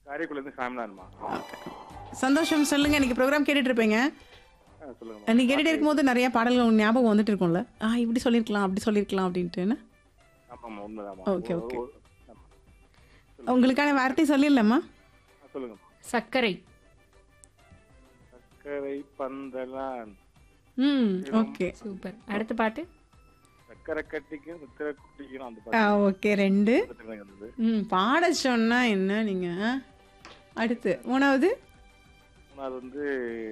காரைக்குடிலேருந்து சாமினான்மா சந்தோஷம் சொல்லுங்க இன்னைக்கு ப்ரோக்ராம் கேட்டுட்டு இருப்பீங்க ஆ சொல்லுங்கம்மா நீ கேட்டுட்டு இருக்கும்போது நிறைய பாடல்கள் உங்க ஞாபகம் வந்துட்டு இருக்கும்ல ஆ இப்படி சொல்லியிருக்கலாம் அப்படி சொல்லியிருக்கலாம் அப்படின்ட்டு என்ன? ஆமாம்மா உண்மைதாம்மா ஓகே, ஒரு- ஓகே. ஒரு- ஆமா. உங்களுக்கான வார்த்தை சொல்லிடலாமா ஆ, சொல்லுங்கம்மா சர்க்கரை சர்க்கரை பந்தலான் ம் ஓகே சூப்பர் அடுத்த பாட்டு சர்க்கரை கட்டிக்கும் முத்திரை குட்டிக்கும் அந்த ஆ பாட்டு ஓகே ரெண்டு பக்கத்துல இருந்தது ம் பாட சொன்னா என்ன நீங்க அடுத்து மூணாவது மூணாவது வந்து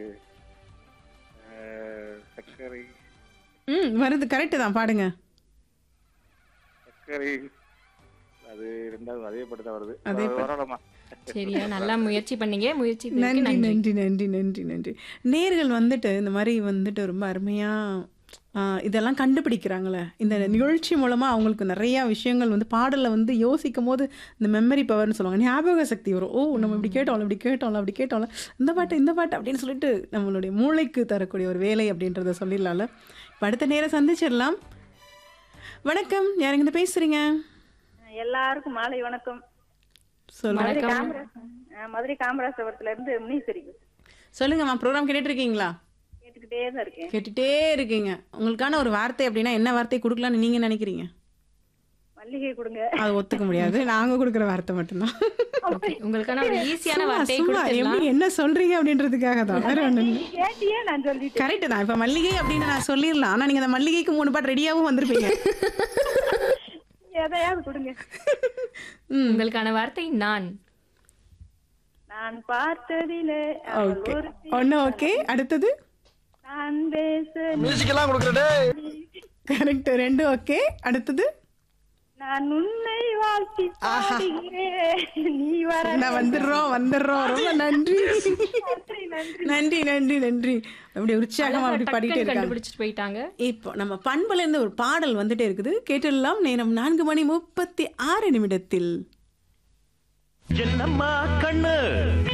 அஹ், சர்க்கரை ம் வருது கரெக்டு தான் பாடுங்க சர்க்கரை அது ரெண்டாவது அதே பாட்டு தான் வருது அதே அது வரலாமா சரியா நல்லா முயற்சி பண்ணீங்க முயற்சி நன்றி நன்றி நன்றி நன்றி நன்றி நன்றி நேர்கள் வந்துட்டு இந்த மாதிரி வந்துட்டு ரொம்ப அருமையா ஆ, இதெல்லாம் கண்டுபிடிக்கிறாங்களே இந்த நிகழ்ச்சி மூலமா அவங்களுக்கு நிறைய விஷயங்கள் வந்து பாடல்ல வந்து யோசிக்கும் போது இந்த மெமரி பவர்னு சொல்லுவாங்க ஞாபக சக்தி வரும் ஓ நம்ம இப்படி கேட்டோம்ல இப்படி கேட்டோம்ல அப்படி கேட்டோம்ல இந்த பாட்டு இந்த பாட்டு அப்படின்னு சொல்லிட்டு நம்மளுடைய மூளைக்கு தரக்கூடிய ஒரு வேலை அப்படின்றத சொல்லிடலாம்ல இப்ப அடுத்த நேரம் சந்திச்சிடலாம் வணக்கம் யாருங்க இருந்து பேசுறீங்க எல்லாருக்கும் மாலை வணக்கம் சொல்லுங்க மதுரை காமராஜ் அஹ் மதுரை காமராஜபுரத்துல இருந்து முனீஸ்வரி சொல்லுங்கம்மா ப்ரோக்ராம் கேட்டுட்டு இருக்கீங்களா கேட்டுக்கிட்டே தான் இருக்கேன் கேட்டுட்டே இருக்கீங்க உங்களுக்கான ஒரு வார்த்தை அப்படின்னா என்ன வார்த்தை கொடுக்கலாம்னு நீங்க நினைக்கிறீங்க மல்லிகை கொடுங்க அது ஒத்துக்க முடியாது நாங்க கொடுக்குற வார்த்தை மட்டும்தான் Okay, உங்களுக்கான ஒரு ஈஸியான சும்மா, வார்த்தையை சும்மா, கொடுத்துடலாம் எப்படி என்ன சொல்றீங்க அப்படின்றதுக்காக தான் வேற ஒண்ணு நீ கேட்டியே நான் சொல்லிட்டேன் கரெக்ட் தான் இப்ப மல்லிகை அப்படின்னு நான் சொல்லிடலாம் ஆனா நீங்க அந்த மல்லிகைக்கு மூணு பாட்டு ரெடியாவும் வந்திருப்பீங்க எதையாவது கொடுங்க உங்களுக்கான வார்த்தை நான் நான் பார்த்ததிலே அவள் ஓகே ஒருத்தி. ஒன்னு ஓகே அடுத்தது நான் பேச மியூசிக்கெல்லாம் கொடுக்குறடே கரெக்ட் ரெண்டு ஓகே அடுத்தது நான் உன்னை வாழ்த்தி பாடுகிறேன் நீ வர நான் வந்துடுறோம் வந்துடுறோம் ரொம்ப நன்றி நன்றி நன்றி நன்றி நன்றி நன்றி அப்படி உற்சாகமா அப்படி பாடிட்டே டக்குன்னு இருக்காங்க கண்டுபிடிச்சிட்டு போயிட்டாங்க இப்போ நம்ம பண்புல இருந்து ஒரு பாடல் வந்துட்டே இருக்குது கேட்டுடலாம் நேரம் நான்கு மணி முப்பத்தி ஆறு நிமிடத்தில் என்னம்மா கண்ணு